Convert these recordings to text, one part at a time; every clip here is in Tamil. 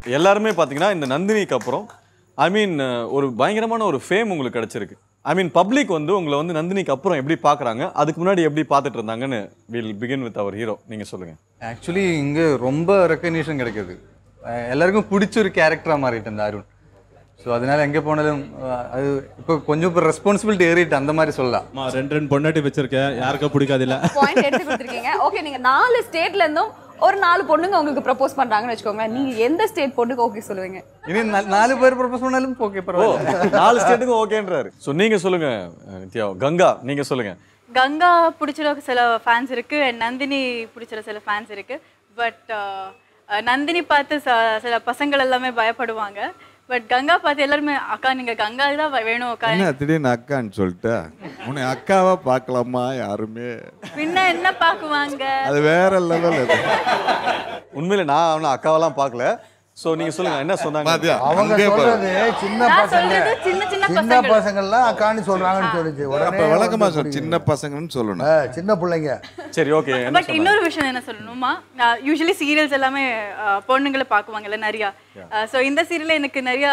எல்லாருமே பார்த்தீங்கன்னா இந்த நந்தினிக்கு அப்புறம் ஐ மீன் ஒரு பயங்கரமான ஒரு ஃபேம் உங்களுக்கு கிடைச்சிருக்கு ஐ மீன் பப்ளிக் வந்து உங்களை வந்து நந்தினிக்கு அப்புறம் எப்படி பார்க்குறாங்க அதுக்கு முன்னாடி எப்படி பார்த்துட்டு இருந்தாங்கன்னு will begin with our hero நீங்கள் சொல்லுங்கள் ஆக்சுவலி இங்கே ரொம்ப ரெக்கக்னிஷன் கிடைக்குது அஹ் எல்லாருக்கும் பிடிச்ச ஒரு கேரக்டராக மாறிட்டு இந்த அருண் ஸோ அதனால எங்கே போனாலும் அஹ் அது இப்போ கொஞ்சம் இப்போ ரெஸ்பான்சிபிலிட்டி ஏறிட்டு அந்த மாதிரி சொல்லலாம் அம்மா ரெண்டு ரெண்டு பொண்டாட்டி வச்சிருக்கேன் யாருக்கா பிடிக்காதில்ல பாயிண்ட் எடுத்து கொடுத்துருக்கீங்க ஓகே நீங்க நாலு ஸ்டேட்ல இருந்தும் ஒரு நாலு பொண்ணுங்க உங்களுக்கு ப்ரப்போஸ் பண்றாங்கன்னு வச்சுக்கோங்க நீங்க எந்த ஸ்டேட் பொண்ணுக்கு ஓகே சொல்லுவீங்க இனி நா- நாலு பேர் ப்ரப்போஸ் பண்ணாலும் ஓகே பரவாயில்ல நாலு ஸ்டேட்டுக்கும் ஓகேன்றாரு ஸோ நீங்கள் சொல்லுங்கள் நித்யா கங்கா நீங்கள் சொல்லுங்கள் கங்கா பிடிச்சிட சில ஃபேன்ஸ் இருக்கு and நந்தினி பிடிச்சிட சில ஃபேன்ஸ் இருக்கு பட் நந்தினி பார்த்து ச- சில பசங்கள் எல்லாமே பயப்படுவாங்க பட் கங்கா பார்த்து எல்லாருமே அக்கா நீங்க கங்கா தான் வேணும் அக்கா என்ன திடீர்னு அக்கான்னு சொல்லிட்ட உன்னை அக்காவா பார்க்கலாமா யாருமே பின்ன என்ன பாக்குவாங்க அது வேற லெவல் அது உண்மையில நான் அவனை அக்காவெல்லாம் பார்க்கல ஸோ நீங்கள் சொல்லுங்கள் என்ன சொன்னாங்க பாத்தியா? அவங்க அங்கே பாரு. சொல்றது சின்ன நான் பசங்க சொல்றது சின்ன சின்ன சின்ன பசங்க பசங்கள்லாம் அக்கான்னு சொல்றாங்கன்னு சொல்லுச்சு அப்ப உடனே விளக்கமா வந்து சொல் சின்ன பசங்கன்னு சொல்லணும் ஆ, சின்ன பிள்ளைங்க சரி ஓகே என்ன பட் இன்னொரு விஷயம் என்ன சொல்லணுமா யூஸ்வலி சீரியல்ஸ் எல்லாமே அஹ், பொண்ணுங்களை பார்க்குவாங்கல்ல நிறையா ஸோ இந்த சீரியல்ல எனக்கு நிறையா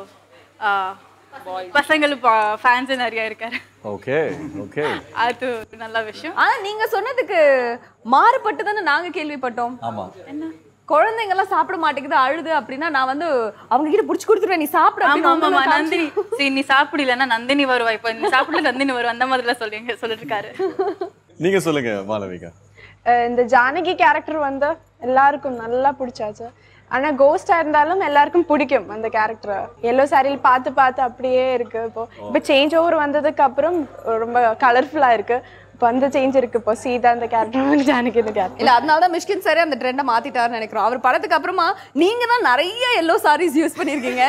அஹ், பசங்கள் ஃபேன்ஸ் நிறையா இருக்காரு ஓகே ஓகே அது ஒரு நல்ல விஷயம் ஆனா நீங்க சொன்னதுக்கு மாறுபட்டு தானே நாங்க கேள்விப்பட்டோம் ஆமாம் என்ன குழந்தைங்க எல்லாம் சாப்பிட மாட்டேங்குது அழுது அப்படின்னா நான் வந்து அவங்க கிட்ட புடிச்சு கொடுத்துருவேன் நீ சாப்பிட ஆமா அப்படின்னு ஆமா உங்களை காமிச்சு- நந்தினி சரி நீ சாப்பிடலன்னா நந்தினி வருவா இப்போ நீ சாப்பிடல நந்தினி வருவா அந்த மாதிரிலாம் சொல்லிங்க சொல்லிட்டு இருக்காரு நீங்கள் சொல்லுங்கள் மாளவிகா அஹ் இந்த ஜானகி கேரக்டர் வந்து எல்லாருக்கும் நல்லா பிடிச்சாச்சு ஆனா கோஸ்டா இருந்தாலும் எல்லாருக்கும் பிடிக்கும் அந்த கேரக்டர் எல்லோ சாரியில் பார்த்து பார்த்து அப்படியே இருக்கு இப்போ இப்போ சேஞ்ச் ஓவர் வந்ததுக்கு அப்புறம் ரொம்ப கலர்ஃபுல்லா இருக்கு இப்போ அந்த சேஞ்ச் இருக்கு இப்போ சீதா அந்த கேரக்டர் ஜானகி இந்த கேரக்டர் இல்ல அதனாலதான் மிஷ்கின் சாரே அந்த ட்ரெண்டை மாத்திட்டாருன்னு நினைக்கிறோம் அவர் படத்துக்கு அப்புறமா நீங்க தான் நிறைய எல்லோ சாரீஸ் யூஸ் பண்ணிருக்கீங்க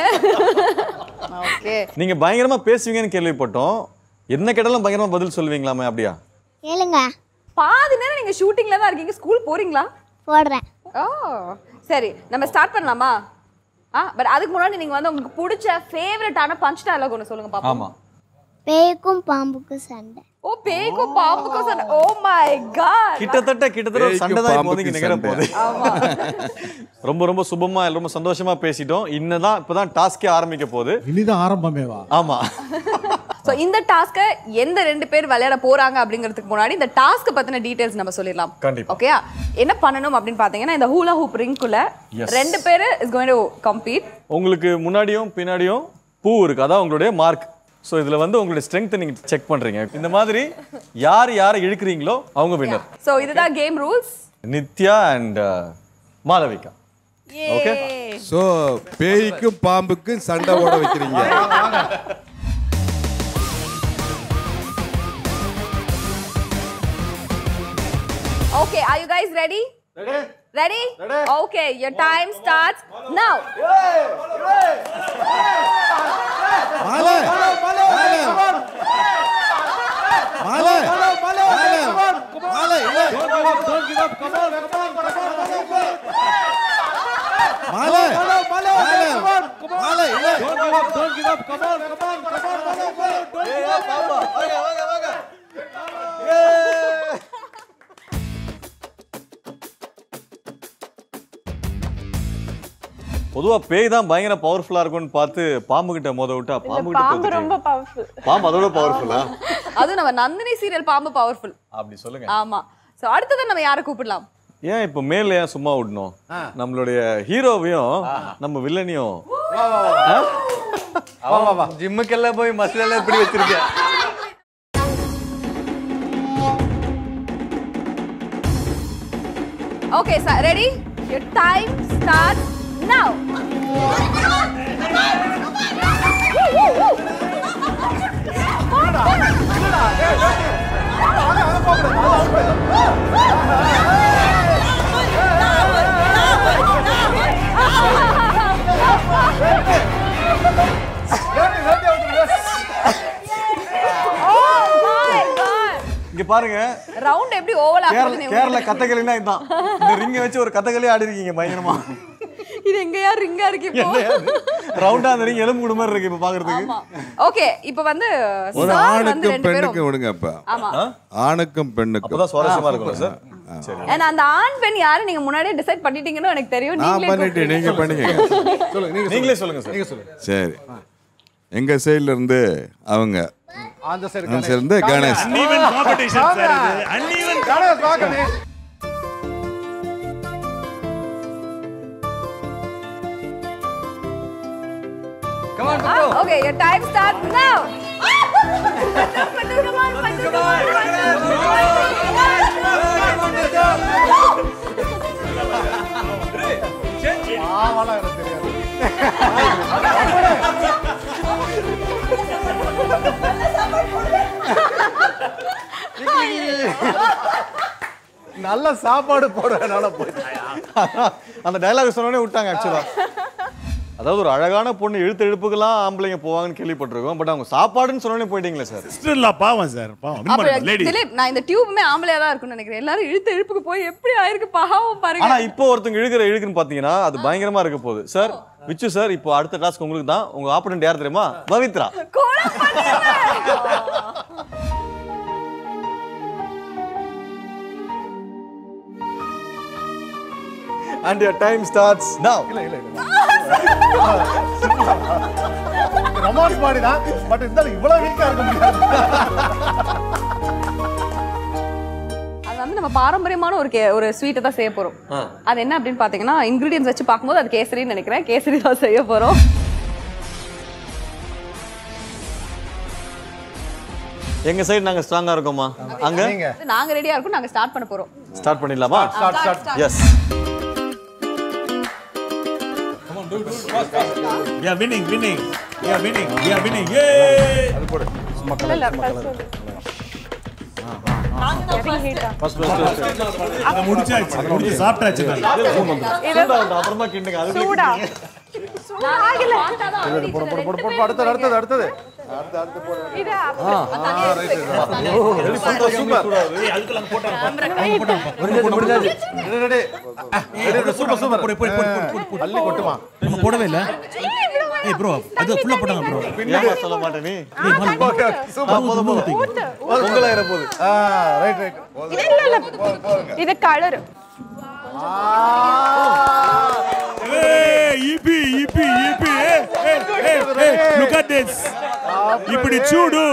ஓகே நீங்கள் பயங்கரமாக பேசுவீங்கன்னு கேள்விப்பட்டோம் என்ன கேட்டாலும் பயங்கரமாக பதில் சொல்லுவீங்களாமே அப்படியா கேளுங்க பாதி நேரம் நீங்க ஷூட்டிங்ல தான் இருக்கீங்க ஸ்கூல் போறீங்களா போடுறேன் ஓ சரி நம்ம ஸ்டார்ட் பண்ணலாமா ஆ பட் அதுக்கு முன்னாடி நீங்க வந்து உங்களுக்கு பிடிச்ச ஃபேவரட்டான பஞ்ச் டயலாக் ஒன்று சொல்லுங்க பாப்போம் ஆமாம் பேய்க்கும் பாம்புக்கும் சண்டை ஓ பேய்க்கும் பாம்புக்கும் சண்டை ஓ மை காட் கிட்டத்தட்ட கிட்டத்தட்ட ஒரு சண்டை தான் இப்போ வந்து இங்கே நிகழ பாம்புக்கு போகுது ரொம்ப ரொம்ப சுபமா ரொம்ப சந்தோஷமா பேசிட்டோம் இன்னதான் இப்பதான் டாஸ்கே ஆரம்பிக்க போகுது இனிதான் ஆரம்பமேவா ஆமா ஸோ இந்த டாஸ்க்கை எந்த ரெண்டு பேர் விளையாட போறாங்க அப்படிங்கிறதுக்கு முன்னாடி இந்த டாஸ்க்கை பத்தின டீடைல்ஸ் நம்ம சொல்லிடலாம் கண்டிப்பா. ஓகே என்ன பண்ணணும் அப்படின்னு பாத்தீங்கன்னா இந்த ஹூலா ஹூப் ரிங்குள்ள Yes. ரெண்டு பேர் இஸ் கோயிங் டு கம்பீட் உங்களுக்கு முன்னாடியும் பின்னாடியும் பூ இருக்கு அதான் உங்களுடைய மார்க் ஸோ இதுல வந்து உங்களுடைய ஸ்ட்ரென்த்தை நீங்க செக் பண்றீங்க இந்த மாதிரி யார் யாரை இழுக்கிறீங்களோ அவங்க வின்னர் ஸோ இதுதான் game rules Nithya and Malavika okay so பேய்க்கும் பாம்புக்கும் சண்டை ஓட வைக்கிறீங்க Okay, are you guys ready? Ready. Ready? Okay, your time starts now. மாலை மாலை மாலை மாலை இல்ல மாலை மாலை இல்ல பொதுவா பேய் தான் பயங்கர பவர்ஃபுல்லா இருக்கும்னு பார்த்து பாம்பு கிட்ட மோத விட்டா பாம்பு கிட்ட பாம்பு ரொம்ப தோத்துட்டீங்க. பவர்ஃபுல் பாம்பு அதோட பவர்ஃபுல்லா அதுவும் நம்ம நந்தினி சீரியல் பாம்பு பவர்ஃபுல் அப்படி சொல்லுங்க ஆமா சோ அடுத்தது நம்ம யாரை கூப்பிடலாம் ஏன் இப்ப மேல ஏன் சும்மா விடணும் நம்மளுடைய ஹீரோவையும் நம்ம வில்லனையும் ஜிம்முக்கெல்லாம் போய் மசில் எல்லாம் இப்படி வச்சிருக்கேன் Okay, sir, ready? Your time starts now. Woo, woo, woo. Oh my God. இங்க பாருங்க ரவுண்ட் எப்படி ஓவல் கேரள ஆகுதுன்னு கேரள கதகளினா இதுதான் இந்த ரிங்க வச்சு ஒரு கதகளி ஆடி இருக்கீங்க பயங்கரமா இது எங்கயா ரிங்கா இருக்கு இப்போ ரவுண்டா அந்த ரிங் எலும்பு கூடு மாதிரி இருக்கு இப்ப பாக்குறதுக்கு ஆமா ஓகே இப்போ வந்து ஒரு sir வந்து ஆணுக்கும் ரெண்டு பேரும் பெண்ணுக்கும் விடுங்க அப்ப ஆமா ஆணுக்கும் பெண்ணுக்கும் அப்பதான் சுவாரஸ்யமா இருக்கும் சார் ஏன்னா அந்த ஆண் பெண் யாரு நீங்க முன்னாடியே டிசைட் பண்ணிட்டீங்கன்னு எனக்கு தெரியும் நான் நீங்களே பண்ணிட்டு நீங்க பண்ணிக்கங்க சொல்லுங்க நீங்க நீங்களே சொல்லுங்க சார் நீங்க சொல்லுங்க சரி எங்க சைடுல இருந்து அவங்க அந்த சைடு அந்த சைடுல இருந்து கணேஷ் அன்ஈவன் காம்படிஷன் சார் இது அன்ஈவன் கணேஷ் வா Ganesh Come on, Patu. Okay your time starts now Patu, come on, Patu, come on, ஆவாலாம் எனக்கு தெரியாது நல்ல சாப்பாடு போடுறதுனால போயிட்டாயா அந்த டயலாக் சொன்னோடனே விட்டாங்க ஆக்சுவலா அதாவது ஒரு அழகான பொண்ணு இழுத்து இழுப்புக்கெல்லாம் ஆம்பளைங்க போவாங்கன்னு கேள்விப்பட்டிருக்கோம் பட் அவங்க சாப்பாடுன்னு சொன்னோடனே போயிட்டீங்களே சார் சிஸ்டர்லா பாவம் சார் பாவம் அப்புறம் லேடி திலீப் நான் இந்த டியூபுமே ஆம்பளையா தான் இருக்கும்னு நினைக்கிறேன் எல்லாரும் இழுத்து இழுப்புக்கு போய் எப்படி ஆயிருக்கு பாவம் பாருங்க ஆனா இப்போ ஒருத்தங்க இழுக்கிற இழுக்குன்னு பாத்தீங்கன்னா அது பயங்கரமா இருக்க போகுது சார் விச்சு சார் இப்போ அடுத்த டாஸ்க் உங்களுக்கு தான் உங்க ஆப்போனன்ட் யார் தெரியுமா பவித்ரா கோலம் பண்ணிடுங்க. And your time starts now இல்ல இல்ல இல்ல ரொமான்ஸ் பாடி தான் பட் இருந்தாலும் இவ்வளவு வீக்கா இருக்க முடியாது அது வந்து நம்ம பாரம்பரியமான ஒரு கே- ஒரு ஸ்வீட்டை தான் செய்ய போறோம் அது என்ன அப்படின்னு பாத்தீங்கன்னா இன்கிரீடியன்ஸ் வச்சு பார்க்கும்போது அது கேசரின்னு நினைக்கிறேன் கேசரி தான் செய்ய போறோம் எங்க சைடு நாங்க ஸ்ட்ராங்கா இருக்கோமா அங்க நீங்க நாங்க ரெடியா இருக்கோம் நாங்க ஸ்டார்ட் பண்ண போறோம் ஸ்டார்ட் பண்ணிடலாமா start start yes we are winning winning we are winning we are winning yay இல்ல இல்ல first வந்து. Very heat ஆ. அத முடிச்சாச்சு முடிச்சு சாப்பிட்டாச்சு நான் அப்புறமா கிண்டுங்க அது சூடா சூடா ஆகல போடு போடு போடு போடு அடுத்தது அடுத்தது அடுத்தது இது சூப்பர் சூப்பர் போடு போடு போடு போடு போடு பள்ளி கொட்டுமா நம்ம போடவே இல்ல ஏய் ப்ரோ அது ஃபுல்லா போட்டாங்க ப்ரோ ஏமா சொல்ல மாட்டேன் நீ ஓகே சூப்பர் போதும் போதும் ஊத்து. பொங்கல் ஆயிர போகுது ஆ ரைட் ரைட் இல்ல இல்ல இல்ல இது கலர் ஏய் இபி இபி இபி ஏய் ஏய் ஏய் லுக் அட் திஸ் இப்படி சூடு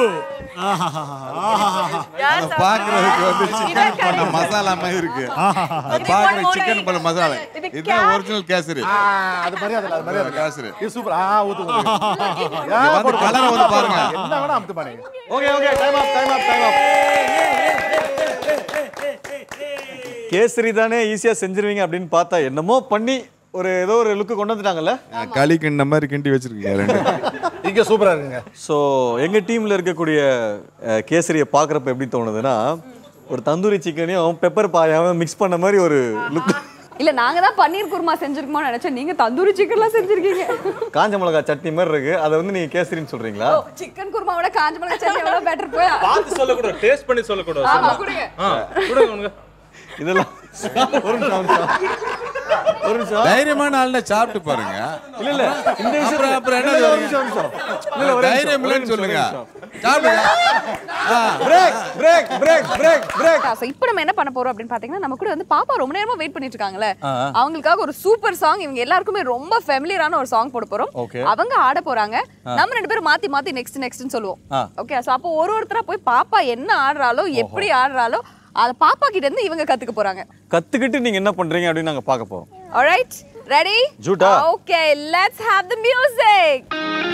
அதை பாக்குறதுக்கு வந்து சிக்கன் பண்ண மசாலா மாதிரி இருக்கு அது பாக்குற சிக்கன் பண்ண மசாலா இதுதான் ஒரிஜினல் கேசரி அது மாதிரி அதுல அது மாதிரி அதுல கேசரி இது சூப்பர் ஆ ஊத்து ஊத்து. இங்க ஆ, வந்து போடு, கலரை வந்து பாருங்க என்ன வேணா அமுத்து பாருங்க okay okay time off time off time off kesari தானே ஈஸியா செஞ்சிருவீங்க அப்படின்னு பார்த்தா என்னமோ பண்ணி ஒரு ஏதோ ஒரு லுக்கு கொண்டு வந்துட்டாங்கல்ல களி கிண்ட மாதிரி கிண்டி வச்சிருக்கீங்க ரெண்டு இங்க சூப்பரா இருக்குங்க ஸோ எங்கள் டீமில் இருக்கக்கூடிய அஹ், கேசரியை பார்க்குறப்ப எப்படி தோணுதுன்னா ஒரு தந்தூரி சிக்கனையும் பெப்பர் பாயாவும் மிக்ஸ் பண்ண மாதிரி ஒரு லுக் இல்ல நாங்க தான் பன்னீர் குருமா செஞ்சிருக்கோம்னு நினைச்சேன் நீங்க தந்தூரி சிக்கன்லாம் செஞ்சிருக்கீங்க காஞ்ச மிளகா சட்னி மாதிரி இருக்கு அதை வந்து நீங்க கேசரின்னு சொல்றீங்களா சிக்கன் குருமாவோட காஞ்ச மிளகா சட்னி எவ்வளவு பெட்டர் போய் பார்த்து சொல்லக்கூடாது டேஸ்ட் பண்ணி சொல்லக்கூடாது ஆமா கொடுங்க கொடுங்க உனக்கு இதெல்லாம் ஒரு நிமிஷம் ஒரு நிமிஷம். ஒரு நிமிஷம் தைரியமான ஆள்ல சாப்பிட்டு பாருங்க இல்ல இல்ல இந்த விஷயம் அப்புறம் அப்புறம் என்ன இல்ல, ஒரு சொல்றீங்க? நிமிஷம், ஒரு நிமிஷம். இல்ல, ஒரு தைரியம் நிமிஷம், ஒரு இல்லைன்னு நிமிஷம், சொல்லுங்க ஒரு நிமிஷம். சாப்பிடுங்க break break break break break so இப்போ நம்ம என்ன பண்ண போறோம் அப்படின்னு பாத்தீங்கன்னா நம்ம கூட வந்து பாப்பா ரொம்ப நேரமா வெயிட் பண்ணிட்டு இருக்காங்களே அவங்களுக்காக ஒரு சூப்பர் சாங் இவங்க எல்லாருக்குமே ரொம்ப ஃபெமிலியரான ஒரு சாங் போட போறோம் Okay. அவங்க ஆட போறாங்க நம்ம ரெண்டு பேரும் மாத்தி மாத்தி நெக்ஸ்ட் நெக்ஸ்ட்னு சொல்லுவோம் ஓகே சோ அப்போ ஒரு ஒருத்தரா போய் பாப்பா என்ன ஆடுறாலோ எப்படி ஆடுறாலோ அத பாப்பா கிட்ட இருந்து இவங்க கத்துக்க போறாங்க கத்துக்கிட்டு நீங்க என்ன பண்றீங்க அப்படின்னு நாங்க பார்க்க போறோம் alright ready ஜூட்டா? Okay let's have the music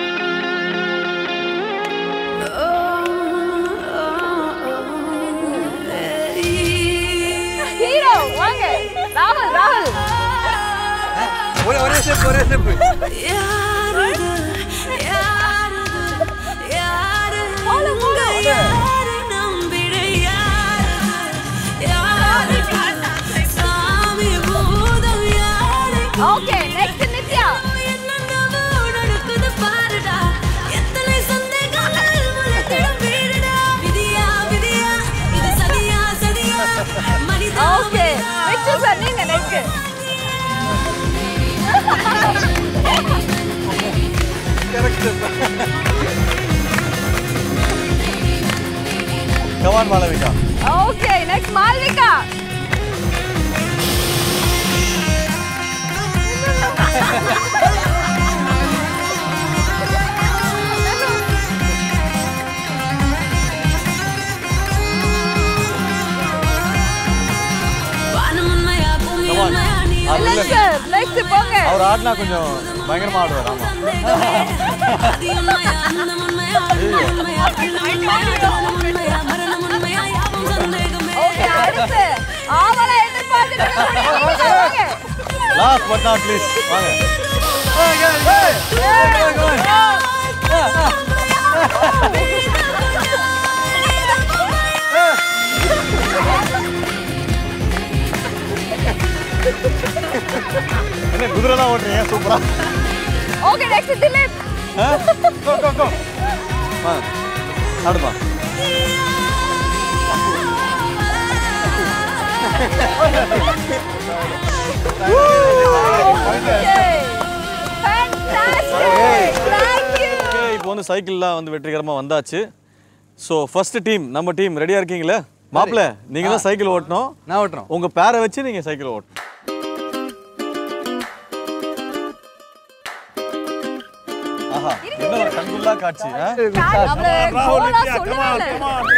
hero வாங்க ராகுல் ராகுல் ஒரே ஒரே ஸ்டெப் ஒரே ஸ்டெப் போல போல okay next Nithya okay Vichu sir நீங்க நெக்ஸ்ட் கவான் மாளவிகா ஓகே நெக்ஸ்ட் மால்விகா அவர் ஆடினா கொஞ்சம் பயங்கரமா ஆடுவார் ஆமா ஓகே அடுத்து ஆவலா எதிர்பார்த்துட்டு இருக்கக்கூடிய வாங்க. லாஸ்ட் பட் நாட் லீஸ்ட் வாங்க என்ன குதிரை தான் ஓட்டுறீங்க சூப்பரா okay next Dileep go go go ஆ ஆடுமா ஓகே இப்போ வந்து சைக்கிள்லாம் வந்து வெற்றிகரமாக வந்தாச்சு ஸோ ஃபர்ஸ்ட் டீம் நம்ம டீம் ரெடியாக இருக்கீங்களா மாப்பிள்ள நீங்கள் தான் சைக்கிள் ஓட்டணும் நான் ஓட்டுறோம் உங்கள் பேரை வச்சு நீங்கள் சைக்கிள் ஓட்டணும் ஆஹா என்ன ஒரு கண்குள்ளா காட்சி ஆ? ராகுல் நித்யா கமால் கமால்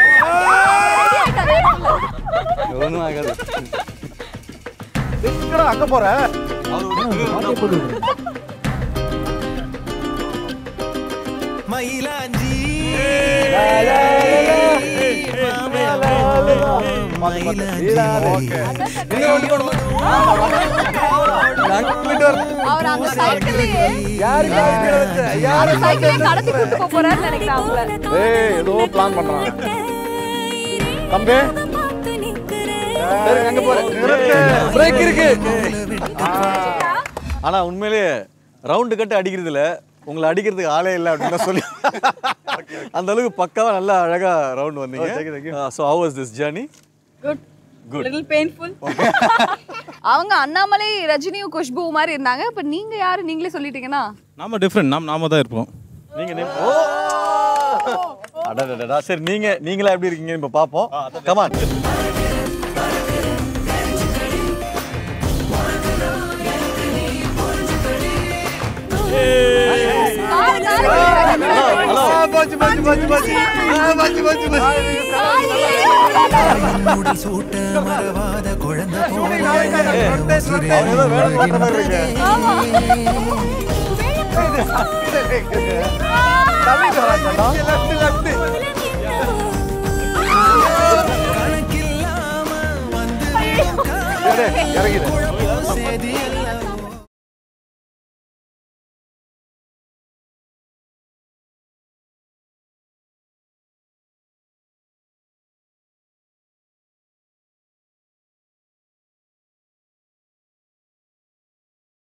ஒன்றும் ஆகாது அங்க போற அவர் அந்த சைக்கிளையே அந்த சைக்கிளே கடத்தி கூட்டு போக போறாருன்னு நினைக்கிறேன் அவங்கள ஏய் ஏதோ பிளான் பண்றாங்க தம்பி சரி அங்க போறேன் பிரேக் இருக்கு ஆனா உண்மையிலேயே ரவுண்டு கட்டு அடிக்கிறதுல உங்களை அடிக்கிறதுக்கு ஆளே இல்லை அப்படின்னு சொல்லி அந்த அளவுக்கு பக்காவா நல்லா அழகா ரவுண்ட் வந்தீங்க so how was this journey good Good. Little painful அவங்க அண்ணாமலை ரஜினியும் குஷ்பு மாதிரி இருந்தாங்க இப்ப நீங்க யாரு நீங்களே சொல்லிட்டீங்கன்னா நாம டிஃப்ரெண்ட் நாம் நாம தான் இருப்போம் நீங்க name- ஓ அடடடடா சரி நீங்க நீங்களா எப்படி இருக்கீங்க இப்ப பாப்போம் கமான் ஹலோ போச்சு போச்சு போச்சு போச்சு ஆ, போச்சு போச்சு அவர் ஏதோ வேலை பார்த்த மாதிரி இருக்கு இறங்கிடு